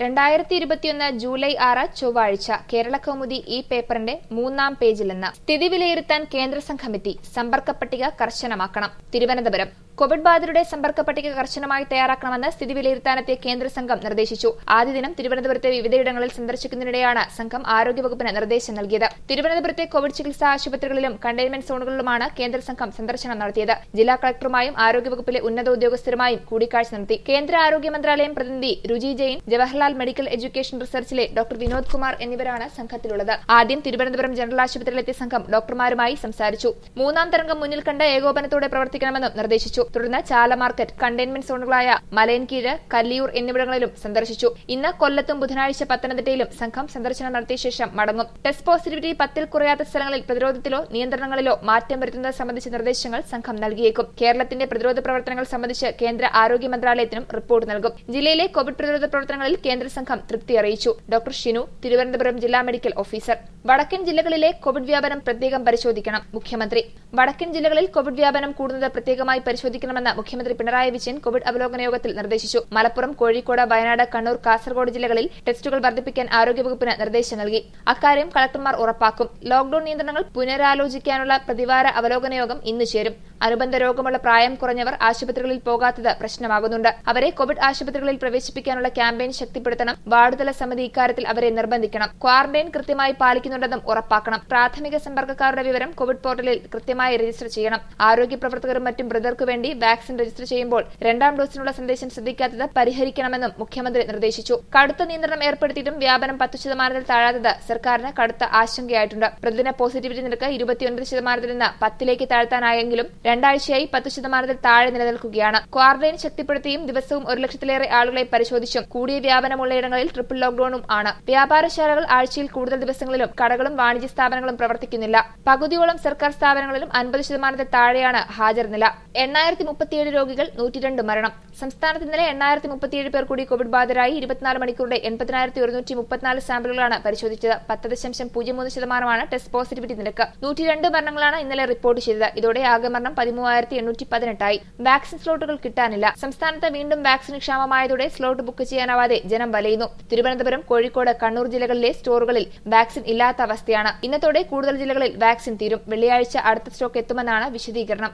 രണ്ടായിരത്തി ഇരുപത്തിയൊന്ന് ജൂലൈ ആറ് ചൊവ്വാഴ്ച കേരള കൗമുദി ഈ പേപ്പറിന്റെ മൂന്നാം പേജിൽ നിന്ന് സ്ഥിതി വിലയിരുത്താൻ കേന്ദ്ര സംഘമെത്തി സമ്പർക്ക പട്ടിക കർശനമാക്കണം തിരുവനന്തപുരം കോവിഡ് ബാധിതരുടെ സമ്പർക്ക പട്ടിക കർശനമായി തയ്യാറാക്കണമെന്ന് സ്ഥിതി വിലയിരുത്താനെത്തിയ കേന്ദ്ര സംഘം നിർദ്ദേശിച്ചു ആദ്യ ദിനം തിരുവനന്തപുരത്തെ വിവിധയിടങ്ങളിൽ സന്ദർശിക്കുന്നതിനിടെയാണ് സംഘം ആരോഗ്യവകുപ്പിന് നിർദ്ദേശം നൽകിയത് തിരുവനന്തപുരത്തെ കോവിഡ് ചികിത്സാ ആശുപത്രികളിലും കണ്ടെയ്ൻമെന്റ് സോണുകളിലുമാണ് കേന്ദ്ര സംഘം സന്ദർശനം നടത്തിയത് ജില്ലാ കളക്ടറുമായും ആരോഗ്യവകുപ്പിലെ ഉന്നത ഉദ്യോഗസ്ഥരുമായും കൂടിക്കാഴ്ച നടത്തി കേന്ദ്ര ആരോഗ്യ മന്ത്രാലയം പ്രതിനിധി രുചി ജെയിൻ ജവഹർലാൽ മെഡിക്കൽ എഡ്യൂക്കേഷൻ റിസർച്ചിലെ ഡോക്ടർ വിനോദ് കുമാർ എന്നിവരാണ് സംഘത്തിലുള്ളത് ആദ്യം തിരുവനന്തപുരം ജനറൽ ആശുപത്രിയിലെത്തിയ സംഘം ഡോക്ടർമാരുമായി സംസാരിച്ചു മൂന്നാം തരംഗം മുന്നിൽ കണ്ട് ഏകോപനത്തോടെ പ്രവർത്തിക്കണമെന്നും നിർദ്ദേശിച്ചു തുടർന്ന് ചാല മാർക്കറ്റ് കണ്ടെയ്ൻമെന്റ് സോണുകളായ മലയൻകീഴ് കല്ലിയൂർ എന്നിവിടങ്ങളിലും സന്ദർശിച്ചു ഇന്ന് കൊല്ലത്തും ബുധനാഴ്ച പത്തനംതിട്ടയിലും സംഘം സന്ദർശനം നടത്തിയ ശേഷം മടങ്ങും ടെസ്റ്റ് പോസിറ്റിവിറ്റി പത്തിൽ കുറയാത്ത സ്ഥലങ്ങളിൽ പ്രതിരോധത്തിലോ നിയന്ത്രണങ്ങളിലോ മാറ്റം വരുത്തുന്നത് സംബന്ധിച്ച നിർദ്ദേശങ്ങൾ സംഘം നൽകിയേക്കും കേരളത്തിന്റെ പ്രതിരോധ പ്രവർത്തനങ്ങൾ സംബന്ധിച്ച് കേന്ദ്ര ആരോഗ്യ മന്ത്രാലയത്തിനും റിപ്പോർട്ട് നൽകും ജില്ലയിലെ കോവിഡ് പ്രതിരോധ പ്രവർത്തനങ്ങളിൽ കേന്ദ്ര സംഘം തൃപ്തി അറിയിച്ചു ഡോക്ടർ ഷിനു തിരുവനന്തപുരം ജില്ലാ മെഡിക്കൽ ഓഫീസർ വടക്കൻ ജില്ലകളിലെ കോവിഡ് വ്യാപനം പ്രത്യേകം പരിശോധിക്കണം മുഖ്യമന്ത്രി വടക്കൻ ജില്ലകളിൽ കോവിഡ് വ്യാപനം കൂടുന്നത് പ്രത്യേകമായി പരിശോധിക്കണമെന്ന് മുഖ്യമന്ത്രി പിണറായി വിജയൻ കോവിഡ് അവലോകന യോഗത്തിൽ നിർദ്ദേശിച്ചു മലപ്പുറം കോഴിക്കോട് വയനാട് കണ്ണൂർ കാസർഗോഡ് ജില്ലകളിൽ ടെസ്റ്റുകൾ വർദ്ധിപ്പിക്കാൻ ആരോഗ്യവകുപ്പിന് നിർദ്ദേശം നൽകി അക്കാര്യം കളക്ടർമാർ ഉറപ്പാക്കും ലോക്ഡൌൺ നിയന്ത്രണങ്ങൾ പുനരാലോചിക്കാനുള്ള പ്രതിവാര അവലോകന യോഗം ഇന്ന് ചേരും അനുബന്ധ രോഗമുള്ള പ്രായം കുറഞ്ഞവർ ആശുപത്രികളിൽ പോകാത്തത് പ്രശ്നമാകുന്നുണ്ട് അവരെ കോവിഡ് ആശുപത്രികളിൽ പ്രവേശിപ്പിക്കാനുള്ള ക്യാമ്പയിൻ ശക്തിപ്പെടുത്തണം വാർഡുതല സമിതി ഇക്കാര്യത്തിൽ അവരെ നിർബന്ധിക്കണം ക്വാറന്റൈൻ കൃത്യമായി പാലിക്കുന്നുണ്ടെന്നും ഉറപ്പാക്കണം പ്രാഥമിക സമ്പർക്കക്കാരുടെ വിവരം കോവിഡ് പോർട്ടലിൽ കൃത്യമായി രജിസ്റ്റർ ചെയ്യണം ആരോഗ്യ പ്രവർത്തകരും മറ്റും ബ്രദർക്ക് വേണ്ടി വാക്സിൻ രജിസ്റ്റർ ചെയ്യുമ്പോൾ രണ്ടാം ഡോസിനുള്ള സന്ദേശം ശ്രദ്ധിക്കാത്തത് പരിഹരിക്കണമെന്നും മുഖ്യമന്ത്രി നിർദ്ദേശിച്ചു കടുത്ത നിയന്ത്രണം ഏർപ്പെടുത്തിയിട്ടും വ്യാപനം പത്ത് ശതമാനത്തിൽ താഴാത്തത് സർക്കാരിന് കടുത്ത ആശങ്കയായിട്ടുണ്ട് പ്രതിദിന പോസിറ്റിവിറ്റി നിരക്ക് ഇരുപത്തിയൊൻപത് ശതമാനത്തിൽ നിന്ന് പത്തിലേക്ക് താഴ്ത്താനായെങ്കിലും രണ്ടാഴ്ചയായി പത്ത് ശതമാനത്തിൽ താഴെ നിലനിൽക്കുകയാണ് ക്വാറന്റൈൻ ശക്തിപ്പെടുത്തിയും ദിവസവും ഒരു ലക്ഷത്തിലേറെ ആളുകളെ പരിശോധിച്ചും കൂടിയ വ്യാപനമുള്ളയിടങ്ങളിൽ ട്രിപ്പിൾ ലോക്ഡൌണും ആണ് വ്യാപാരശാലകൾ ആഴ്ചയിൽ കൂടുതൽ ദിവസങ്ങളിലും കടകളും വാണിജ്യ സ്ഥാപനങ്ങളും പ്രവർത്തിക്കുന്നില്ല പകുതിയോളം സർക്കാർ സ്ഥാപനങ്ങളിലും അൻപത് ശതമാനത്തിൽ താഴെയാണ് ഹാജർ നില എണ്ണായിരത്തി മുപ്പത്തിയേഴ് രോഗികൾ നൂറ്റിരണ്ട് മരണം സംസ്ഥാനത്ത് ഇന്നലെ എണ്ണായിരത്തി മുപ്പത്തിയേഴ് പേർ കൂടി കോവിഡ് ബാധിതരായി ഇരുപത്തിനാല് മണിക്കൂറിന്റെ എൺപതിനായിരത്തി ഒരുന്നൂറ്റി മുപ്പത്തിനാല് സാമ്പിളുകളാണ് പരിശോധിച്ചത് പത്ത് ദശാംശം പൂജ്യം മൂന്ന് ശതമാനമാണ് ടെസ്റ്റ് പോസിറ്റിവിറ്റി നിരക്ക് നൂറ്റിരണ്ട് മരണങ്ങളാണ് ഇന്നലെ റിപ്പോർട്ട് ചെയ്തത് ഇതോടെ ആകെ മരണം പതിമൂവായിരത്തി എണ്ണൂറ്റി പതിനെട്ടായി വാക്സിൻ സ്ലോട്ടുകൾ കിട്ടാനില്ല സംസ്ഥാനത്ത് വീണ്ടും വാക്സിൻ ക്ഷാമമായതോടെ സ്ലോട്ട് ബുക്ക് ചെയ്യാനാവാതെ ജനം വലയുന്നു തിരുവനന്തപുരം കോഴിക്കോട് കണ്ണൂർ ജില്ലകളിലെ സ്റ്റോറുകളിൽ വാക്സിൻ ഇല്ലാത്ത അവസ്ഥയാണ് ഇന്നത്തോടെ കൂടുതൽ ജില്ലകളിൽ വാക്സിൻ തീരും വെള്ളിയാഴ്ച അടുത്ത സ്റ്റോക്ക് എത്തുമെന്നാണ് വിശദീകരണം